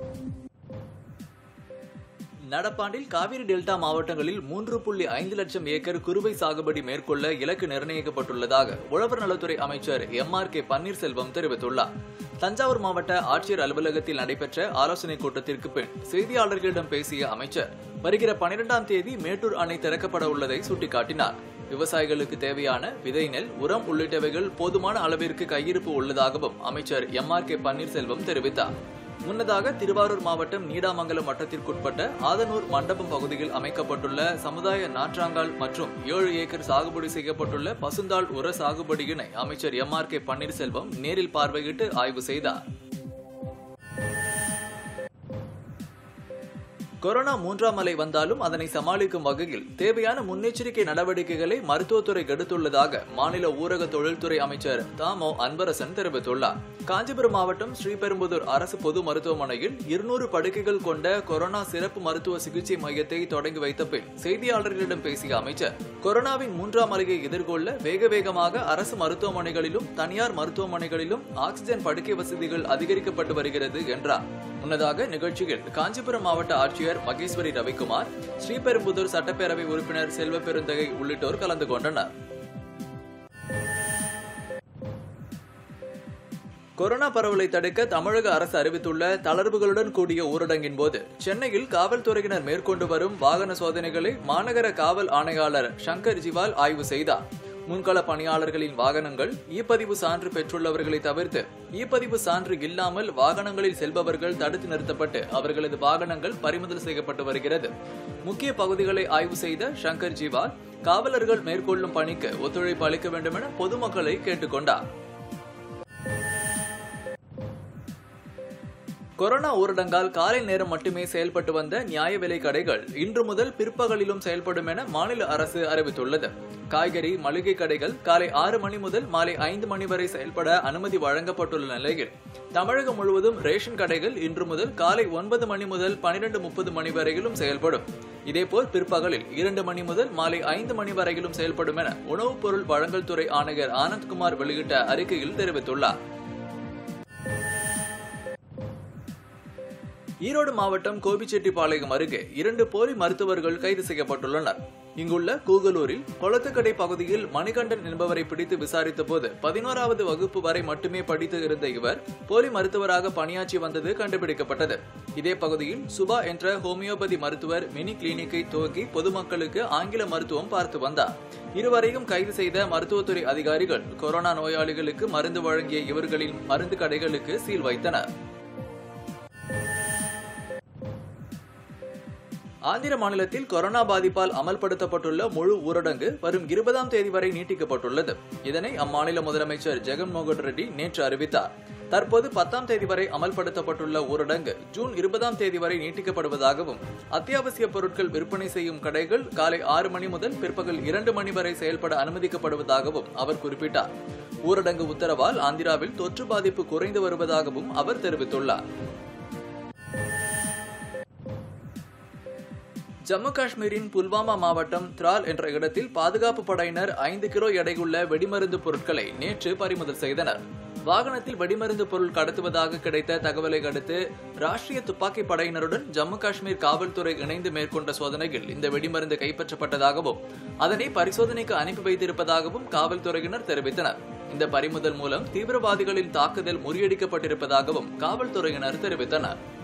நடப்பாண்டில் காவிரி டெல்டா மாவட்டங்களில் மூன்று புள்ளி ஐந்து லட்சம் ஏக்கர் குறுவை சாகுபடி மேற்கொள்ள இலக்கு நிர்ணயிக்கப்பட்டுள்ளதாக உழவர் நலத்துறை அமைச்சர் எம் ஆர் கே பன்னீர்செல்வம் தெரிவித்துள்ளார் தஞ்சாவூர் மாவட்ட ஆட்சியர் அலுவலகத்தில் நடைபெற்ற ஆலோசனைக் கூட்டத்திற்கு பின் செய்தியாளர்களிடம் பேசிய அமைச்சர் வருகிற பனிரெண்டாம் தேதி மேட்டூர் அணை திறக்கப்பட உள்ளதை சுட்டிக்காட்டினார் விவசாயிகளுக்கு தேவையான விதை நெல் உரம் உள்ளிட்டவைகள் போதுமான அளவிற்கு கையிருப்பு உள்ளதாகவும் அமைச்சர் எம் ஆர் கே பன்னீர்செல்வம் தெரிவித்தார் முன்னதாக திருவாரூர் மாவட்டம் நீடாமங்கலம் வட்டத்திற்குட்பட்ட ஆதனூர் மண்டபம் பகுதியில் அமைக்கப்பட்டுள்ள சமுதாய நாற்றாங்கால் மற்றும் ஏழு ஏக்கர் சாகுபடி செய்யப்பட்டுள்ள பசுந்தாள் உர சாகுபடியினை அமைச்சர் எம் ஆர் கே பன்னீர்செல்வம் நேரில் பார்வையிட்டு ஆய்வு செய்தார் கொரோனா மூன்றாம் அலை வந்தாலும் அதனை சமாளிக்கும் வகையில் தேவையான முன்னெச்சரிக்கை நடவடிக்கைகளை மருத்துவத்துறை எடுத்துள்ளதாக மாநில ஊரக தொழில்துறை அமைச்சர் தாமோ அன்பரசன் தெரிவித்துள்ளார் காஞ்சிபுரம் மாவட்டம் ஸ்ரீபெரும்புதூர் அரசு பொது மருத்துவமனையில் இருநூறு படுக்கைகள் கொண்ட கொரோனா சிறப்பு மருத்துவ சிகிச்சை மையத்தை தொடங்கி வைத்த பின் செய்தியாளர்களிடம் பேசிய அமைச்சர் கொரோனாவின் மூன்றாம் அலையை எதிர்கொள்ள வேக வேகமாக அரசு மருத்துவமனைகளிலும் தனியார் மருத்துவமனைகளிலும் ஆக்ஸிஜன் படுக்கை வசதிகள் அதிகரிக்கப்பட்டு வருகிறது என்றார் முன்னதாக நிகழ்ச்சியில் காஞ்சிபுரம் மாவட்ட ஆட்சியர் மகேஸ்வரி ரவிக்குமார் ஸ்ரீபெரும்புதூர் சட்டப்பேரவை உறுப்பினர் செல்வ பெருந்தகை உள்ளிட்டோர் கலந்து கொண்டனர் கொரோனா பரவலை தடுக்க தமிழக அரசு அறிவித்துள்ள தளர்வுகளுடன் கூடிய ஊரடங்கின் போது சென்னையில் காவல்துறையினர் மேற்கொண்டு வரும் வாகன சோதனைகளை மாநகர காவல் ஆணையாளர் சங்கர் ஜிவால் ஆய்வு செய்தார் முன்கள பணியாளர்களின் வாகனங்கள் இ பதிவு சான்று பெற்றுள்ளவர்களை தவிர்த்து இ பதிவு சான்று இல்லாமல் வாகனங்களில் செல்பவர்கள் தடுத்து நிறுத்தப்பட்டு அவர்களது வாகனங்கள் பறிமுதல் செய்யப்பட்டு வருகிறது முக்கிய பகுதிகளை ஆய்வு செய்த சங்கர் ஜிவால் காவலர்கள் மேற்கொள்ளும் பணிக்கு ஒத்துழைப்பு அளிக்க வேண்டும் என பொதுமக்களை கேட்டுக்கொண்டார் கொரோனா ஊரடங்கால் காலை நேரம் மட்டுமே செயல்பட்டு வந்த நியாய விலை கடைகள் இன்று முதல் பிற்பகலிலும் செயல்படும் என மாநில அரசு அறிவித்துள்ளது காய்கறி மளிகை கடைகள் காலை ஆறு மணி முதல் மாலை ஐந்து மணி வரை செயல்பட அனுமதி வழங்கப்பட்டுள்ள நிலையில் தமிழகம் முழுவதும் ரேஷன் கடைகள் இன்று முதல் காலை ஒன்பது மணி முதல் பனிரெண்டு முப்பது மணி வரையிலும் செயல்படும் இதேபோல் பிற்பகலில் இரண்டு மணி முதல் மாலை ஐந்து மணி வரையிலும் செயல்படும் என உணவுப் பொருள் வழங்கல் துறை ஆணையர் ஆனந்த்குமார் வெளியிட்ட அறிக்கையில் தெரிவித்துள்ளார் ஈரோடு மாவட்டம் கோபிச்செட்டிப்பாளையம் அருகே இரண்டு போலி மருத்துவர்கள் கைது செய்யப்பட்டுள்ளனர் இங்குள்ள கூகலூரில் கொளத்துக்கடை பகுதியில் மணிகண்டன் என்பவரை பிடித்து விசாரித்த போது பதினோராவது வகுப்பு வரை மட்டுமே படித்து இருந்த இவர் போலி மருத்துவராக பணியாற்றி வந்தது கண்டுபிடிக்கப்பட்டது இதே பகுதியில் சுபா என்ற ஹோமியோபதி மருத்துவர் மினி கிளினிக்கை துவக்கி பொதுமக்களுக்கு ஆங்கில மருத்துவம் பார்த்து வந்தார் இருவரையும் கைது செய்த மருத்துவத்துறை அதிகாரிகள் கொரோனா நோயாளிகளுக்கு மருந்து வழங்கிய இவர்களின் மருந்து கடைகளுக்கு சீல் வைத்தனர் ஆந்திர மாநிலத்தில் கொரோனா பாதிப்பால் அமல்படுத்தப்பட்டுள்ள முழு ஊரடங்கு வரும் இருபதாம் தேதி வரை நீட்டிக்கப்பட்டுள்ளது இதனை அம்மாநில முதலமைச்சர் ஜெகன்மோகன் ரெட்டி நேற்று அறிவித்தார் தற்போது பத்தாம் தேதி வரை அமல்படுத்தப்பட்டுள்ள ஊரடங்கு ஜூன் இருபதாம் தேதி வரை நீட்டிக்கப்படுவதாகவும் அத்தியாவசிய பொருட்கள் விற்பனை செய்யும் கடைகள் காலை ஆறு மணி முதல் பிற்பகல் இரண்டு மணி வரை செயல்பட அனுமதிக்கப்படுவதாகவும் அவர் குறிப்பிட்டார் ஊரடங்கு உத்தரவால் ஆந்திராவில் தொற்று பாதிப்பு குறைந்து வருவதாகவும் அவர் தெரிவித்துள்ளார் ஜம்மு காஷ்மீரின் புல்வாமா மாவட்டம் திரால் என்ற இடத்தில் பாதுகாப்பு படையினர் ஐந்து கிலோ எடையுள்ள வெடிமருந்து பொருட்களை நேற்று பறிமுதல் செய்தனர் வாகனத்தில் வெடிமருந்து பொருள் கடத்துவதாக கிடைத்த தகவலை அடுத்து ராஷ்டிரிய துப்பாக்கி படையினருடன் ஜம்மு காஷ்மீர் காவல்துறை இணைந்து மேற்கொண்ட சோதனையில் இந்த வெடிமருந்து கைப்பற்றப்பட்டதாகவும் அதனை பரிசோதனைக்கு அனுப்பி வைத்திருப்பதாகவும் காவல்துறையினர் தெரிவித்தனர் இந்த பறிமுதல் மூலம் தீவிரவாதிகளின் தாக்குதல் முறியடிக்கப்பட்டிருப்பதாகவும் காவல்துறையினர் தெரிவித்தனர்